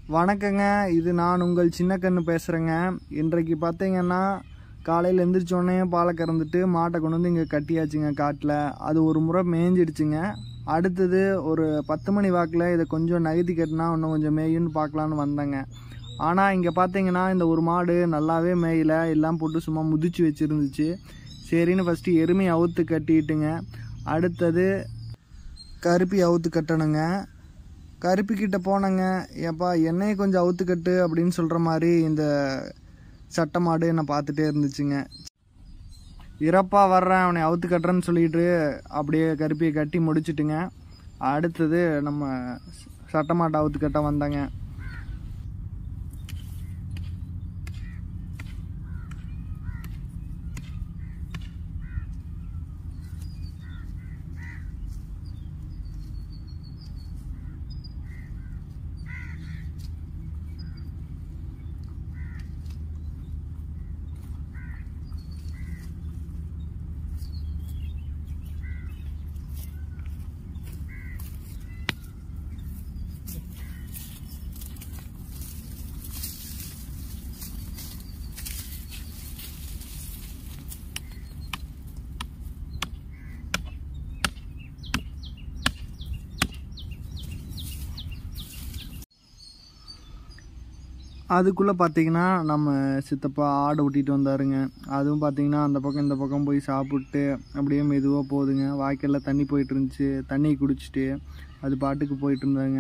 வணக்கங்க இது நான் உங்கள் சின்ன கண்ணு பேசுகிறேங்க இன்றைக்கு பார்த்தீங்கன்னா காலையில் எந்திரிச்சோடனே பாலை கறந்துட்டு மாட்டை கொண்டு வந்து இங்கே கட்டியாச்சுங்க காட்டில் அது ஒரு முறை மேய்ஞ்சிடுச்சுங்க அடுத்தது ஒரு பத்து மணி வாக்கில் இதை கொஞ்சம் நகர்த்தி கட்டினா இன்னும் கொஞ்சம் மேயுன்னு பார்க்கலான்னு வந்தேங்க ஆனால் இங்கே பார்த்தீங்கன்னா இந்த ஒரு மாடு நல்லாவே மேயல எல்லாம் போட்டு சும்மா முதிச்சு வச்சுருந்துச்சு சரின்னு ஃபஸ்ட்டு எருமை அவுத்து கட்டிட்டுங்க அடுத்தது கருப்பி அவுத்து கட்டணுங்க கருப்பிக்கிட்ட போனேங்க ஏப்பா என்னையை கொஞ்சம் அவுத்து கட்டு அப்படின்னு சொல்கிற மாதிரி இந்த சட்டை மாடு என்னை பார்த்துட்டே இருந்துச்சுங்க இறப்பா வர்றேன் அவனை அவுத்து கட்டுறேன்னு சொல்லிட்டு அப்படியே கருப்பியை கட்டி முடிச்சிட்டுங்க அடுத்தது நம்ம சட்டை மாட்டை அவுத்து கட்ட வந்தாங்க அதுக்குள்ளே பார்த்தீங்கன்னா நம்ம சித்தப்பா ஆடை ஓட்டிகிட்டு வந்தாருங்க அதுவும் பார்த்தீங்கன்னா அந்த பக்கம் இந்த பக்கம் போய் சாப்பிட்டு அப்படியே மெதுவாக போகுதுங்க வாய்க்காலில் தண்ணி போயிட்டு இருந்துச்சு தண்ணி குடிச்சிட்டு அது பாட்டுக்கு போயிட்டு இருந்தாங்க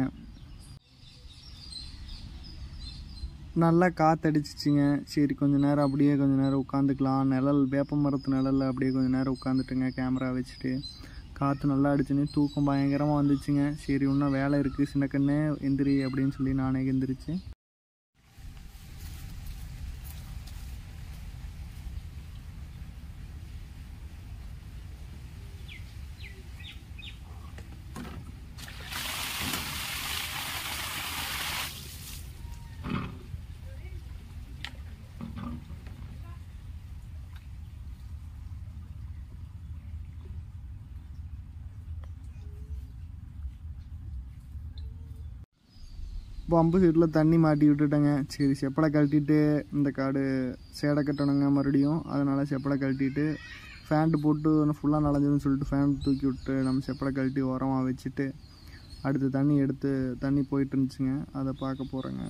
நல்லா காற்றடிச்சிச்சிங்க சரி கொஞ்ச நேரம் அப்படியே கொஞ்ச நேரம் உட்காந்துக்கலாம் நிழல் வேப்ப மரத்து நிழல்ல அப்படியே கொஞ்ச நேரம் உட்காந்துட்டுங்க கேமரா வச்சுட்டு காற்று நல்லா அடிச்சுன்னு தூக்கம் பயங்கரமாக வந்துச்சுங்க சரி இன்னும் வேலை இருக்குது சின்ன கண்ணு எந்திரி அப்படின்னு சொல்லி நானே எந்திரிச்சு பம்பு சீட்டில் தண்ணி மாட்டி விட்டுட்டேங்க சரி செப்பலை கழட்டிட்டு இந்த காடு சேடை கட்டணுங்க மறுபடியும் அதனால் செப்பலை கழட்டிட்டு ஃபேண்ட்டு போட்டு ஃபுல்லாக நனைஞ்சதுன்னு சொல்லிட்டு ஃபேன் தூக்கி விட்டு நம்ம செப்பலை கழட்டி உரமாக வச்சுட்டு அடுத்து தண்ணி எடுத்து தண்ணி போயிட்டு இருந்துச்சுங்க அதை பார்க்க போகிறேங்க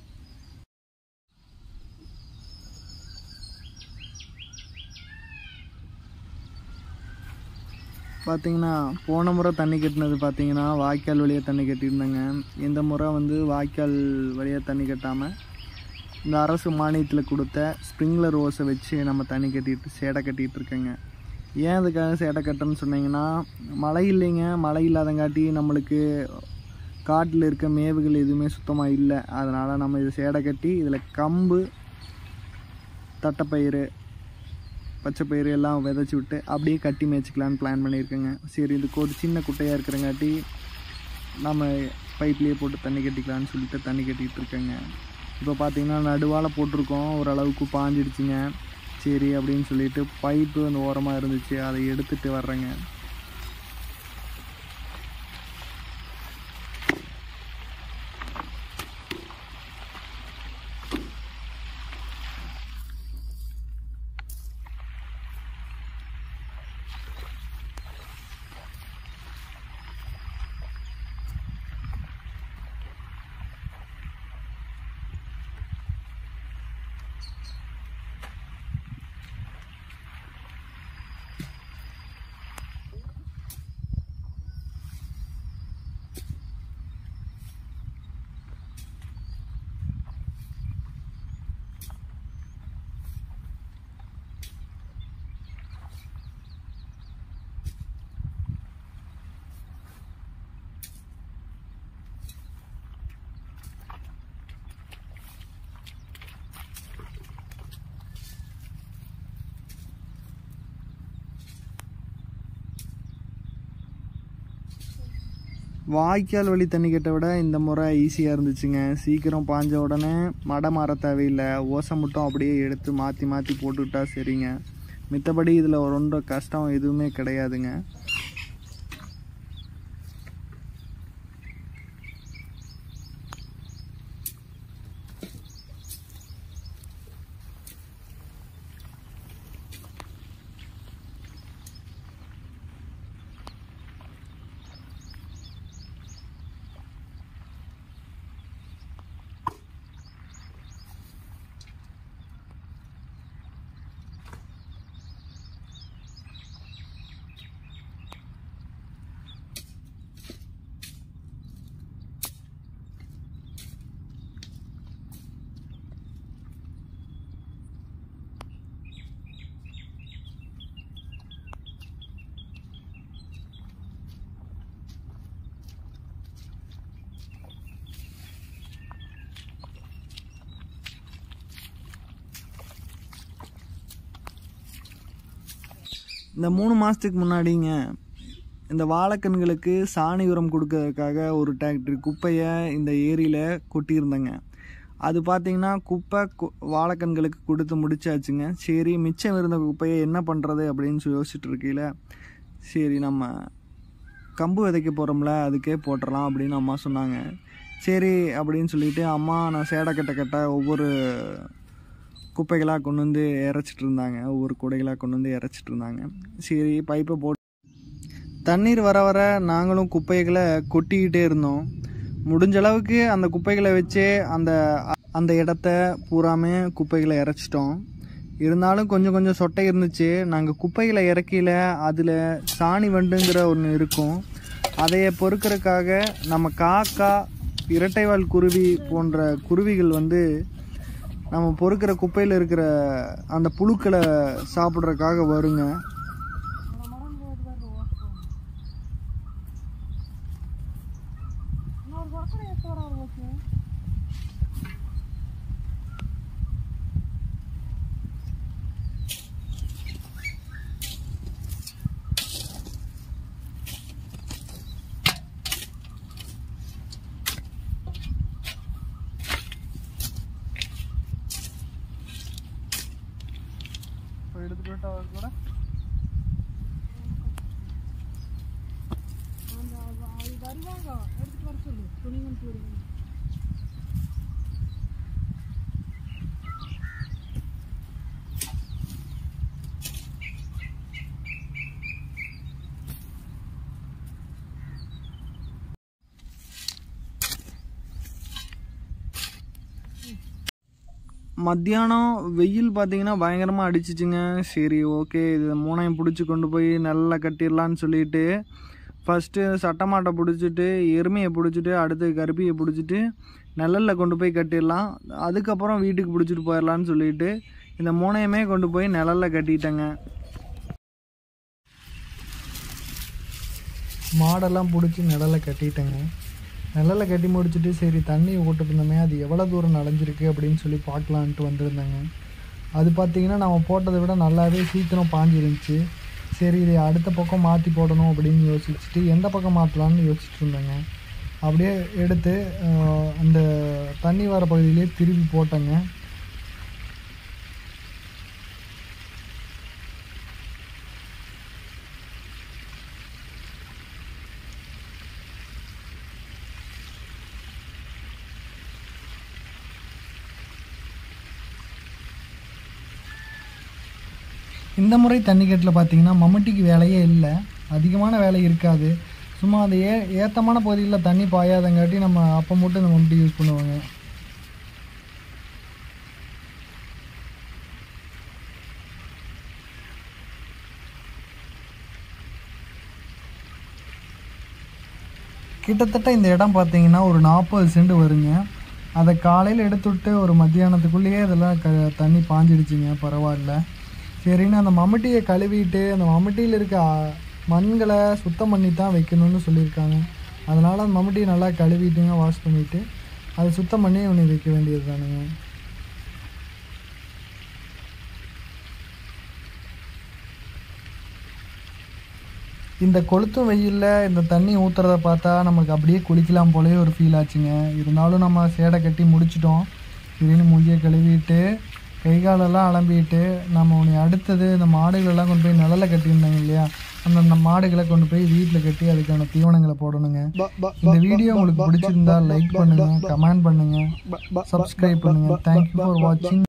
பார்த்தீங்கன்னா போன முறை தண்ணி கட்டினது பார்த்தீங்கன்னா வாய்க்கால் வழியாக தண்ணி கட்டியிருந்தேங்க இந்த முறை வந்து வாய்க்கால் வழியாக தண்ணி கட்டாமல் இந்த அரசு மானியத்தில் கொடுத்த ஸ்ப்ரிங்க்லர் ஓஸை வச்சு நம்ம தண்ணி கட்டிட்டு சேடை கட்டிகிட்டு இருக்கேங்க ஏன் அதுக்காக சேடை கட்டுறேன்னு சொன்னீங்கன்னா மழை இல்லைங்க மழை இல்லாதங்காட்டி நம்மளுக்கு காட்டில் இருக்க மேவுகள் எதுவுமே சுத்தமாக இல்லை அதனால் நம்ம இது சேடை கட்டி இதில் கம்பு தட்டைப்பயிறு பச்சை பயிறு எல்லாம் விதைச்சி விட்டு அப்படியே கட்டி மேய்ச்சிக்கலான்னு பிளான் பண்ணியிருக்கேங்க சரி இதுக்கு ஒரு சின்ன குட்டையாக இருக்கிறங்காட்டி நம்ம பைப்லேயே போட்டு தண்ணி கட்டிக்கலான்னு சொல்லிட்டு தண்ணி கட்டிகிட்டு இருக்கேங்க இப்போ பார்த்தீங்கன்னா நடுவால் போட்டிருக்கோம் ஓரளவுக்கு பாஞ்சிடுச்சுங்க சரி அப்படின்னு சொல்லிட்டு பைப்பு அந்த ஓரமாக இருந்துச்சு அதை எடுத்துகிட்டு வர்றேங்க வாய்க்கால் வழி தண்ணி கட்ட விட இந்த முறை ஈஸியாக இருந்துச்சுங்க சீக்கிரம் பாஞ்ச உடனே மடை மாற தேவையில்லை ஓசை மட்டும் அப்படியே எடுத்து மாற்றி மாற்றி போட்டுக்கிட்டா சரிங்க மித்தபடி இதில் ரொம்ப கஷ்டம் எதுவுமே கிடையாதுங்க இந்த மூணு மாதத்துக்கு முன்னாடிங்க இந்த வாழைக்கன்களுக்கு சாணி உரம் கொடுக்கறதுக்காக ஒரு டிராக்டர் குப்பையை இந்த ஏரியில் கொட்டியிருந்தேங்க அது பார்த்தீங்கன்னா குப்பை கு- வாழைக்கன்களுக்கு கொடுத்து முடிச்சாச்சுங்க சரி மிச்சம் இருந்த குப்பையை என்ன பண்ணுறது அப்படின்னு சொல்லி யோசிச்சுட்டு இருக்கையில் சரி நம்ம கம்பு விதைக்க போகிறோம்ல அதுக்கே போட்டுடலாம் அப்படின்னு அம்மா சொன்னாங்க சரி அப்படின்னு சொல்லிட்டு அம்மா நான் சேடை கட்ட கட்ட ஒவ்வொரு குப்பைகளாக கொண்டு வந்து இறைச்சிட்டு இருந்தாங்க ஒவ்வொரு குடைகளாக கொண்டு வந்து இறைச்சிட்டு இருந்தாங்க சரி பைப்பை போட்டு தண்ணீர் வர வர நாங்களும் குப்பைகளை கொட்டிக்கிட்டே இருந்தோம் முடிஞ்ச அளவுக்கு அந்த குப்பைகளை வச்சே அந்த அந்த இடத்த பூராமே குப்பைகளை இறைச்சிட்டோம் இருந்தாலும் கொஞ்சம் கொஞ்சம் சொட்டை இருந்துச்சு நாங்கள் குப்பைகளை இறக்கையில் அதில் சாணி வண்டுங்கிற ஒன்று இருக்கும் அதைய பொறுக்கிறதுக்காக நம்ம காக்கா இரட்டைவால் குருவி போன்ற குருவிகள் வந்து நம்ம பொறுக்கிற குப்பையில் இருக்கிற அந்த புழுக்களை சாப்பிட்றதுக்காக வருங்க இப்போ எடுத்துக்கிட்டு அவர் கூட மத்தியானம் வெயில் பார்த்தீங்கன்னா பயங்கரமாக அடிச்சிச்சுங்க சரி ஓகே இது மூணையும் பிடிச்சி கொண்டு போய் நல்லா கட்டிடலான்னு சொல்லிட்டு ஃபஸ்ட்டு சட்டமாட்டை பிடிச்சிட்டு எருமையை பிடிச்சிட்டு அடுத்து கருப்பியை பிடிச்சிட்டு நிழல்ல கொண்டு போய் கட்டிடலாம் அதுக்கப்புறம் வீட்டுக்கு பிடிச்சிட்டு போயிடலான்னு சொல்லிட்டு இந்த மூணையுமே கொண்டு போய் நிழல்ல கட்டிட்டேங்க மாடெல்லாம் பிடிச்சி நிழல்ல கட்டிட்டேங்க நிழல்ல கட்டி முடிச்சுட்டு சரி தண்ணி ஓட்டுட்டு இருந்தோமே அது எவ்வளோ தூரம் நனைஞ்சிருக்கு அப்படின்னு சொல்லி பார்க்கலான்ட்டு வந்திருந்தேங்க அது பார்த்தீங்கன்னா நம்ம போட்டதை விட நல்லாவே சீக்கிரம் பாஞ்சிருந்துச்சு சரி இதை அடுத்த பக்கம் மாற்றி போடணும் அப்படின்னு யோசிச்சுட்டு எந்த பக்கம் மாற்றலாம்னு யோசிச்சுட்டு இருந்தேங்க அப்படியே எடுத்து ஆஹ், அந்த தண்ணி வர பகுதியிலே திருப்பி போட்டேங்க இந்த முறை தண்ணிக்கட்டில் பார்த்தீங்கன்னா மம்முட்டிக்கு வேலையே இல்லை அதிகமான வேலை இருக்காது சும்மா அந்த ஏ ஏத்தமான பகுதியில் தண்ணி பாயாதங்காட்டி நம்ம அப்போ மட்டும் இந்த மம்முட்டி யூஸ் பண்ணுவாங்க கிட்டத்தட்ட இந்த இடம் பார்த்தீங்கன்னா ஒரு நாற்பது சென்ட் வருங்க அதை காலையில் எடுத்துவிட்டு ஒரு மத்தியானத்துக்குள்ளேயே இதெல்லாம் க தண்ணி பாஞ்சிடுச்சுங்க பரவாயில்ல சரின்னு அந்த மம்முட்டியை கழுவிட்டு அந்த மம்முட்டியில் இருக்க அ, மண்களை சுத்தம் பண்ணி தான் வைக்கணும்னு சொல்லியிருக்காங்க அதனால் அந்த மம்முட்டியை நல்லா கழுவிட்டுங்க வாஷ் பண்ணிவிட்டு அதை சுத்தம் பண்ணி உன்னை வைக்க வேண்டியது தானுங்க இந்த கொளுத்தும் வெயிலில் இந்த தண்ணி ஊற்றுறத பார்த்தா நமக்கு அப்படியே குளிக்கலாம் போலயே ஒரு ஃபீல் ஆச்சுங்க இருந்தாலும் நம்ம சேடை கட்டி முடிச்சிட்டோம் திடீர்னு மூஞ்சியை கழுவிட்டு கை காலெல்லாம் அலம்பிட்டு நம்ம உன்னை அடுத்தது இந்த மாடுகளெல்லாம் கொண்டு போய் நிழல்ல கட்டியிருந்தாங்க இல்லையா அந்த அந்த மாடுகளை கொண்டு போய் வீட்டில் கட்டி அதுக்கான தீவனங்களை போடணுங்க இந்த வீடியோ உங்களுக்கு பிடிச்சிருந்தா லைக் பண்ணுங்க கமெண்ட் பண்ணுங்க சப்ஸ்கிரைப் பண்ணுங்க தேங்க்யூ ஃபார் வாட்சிங்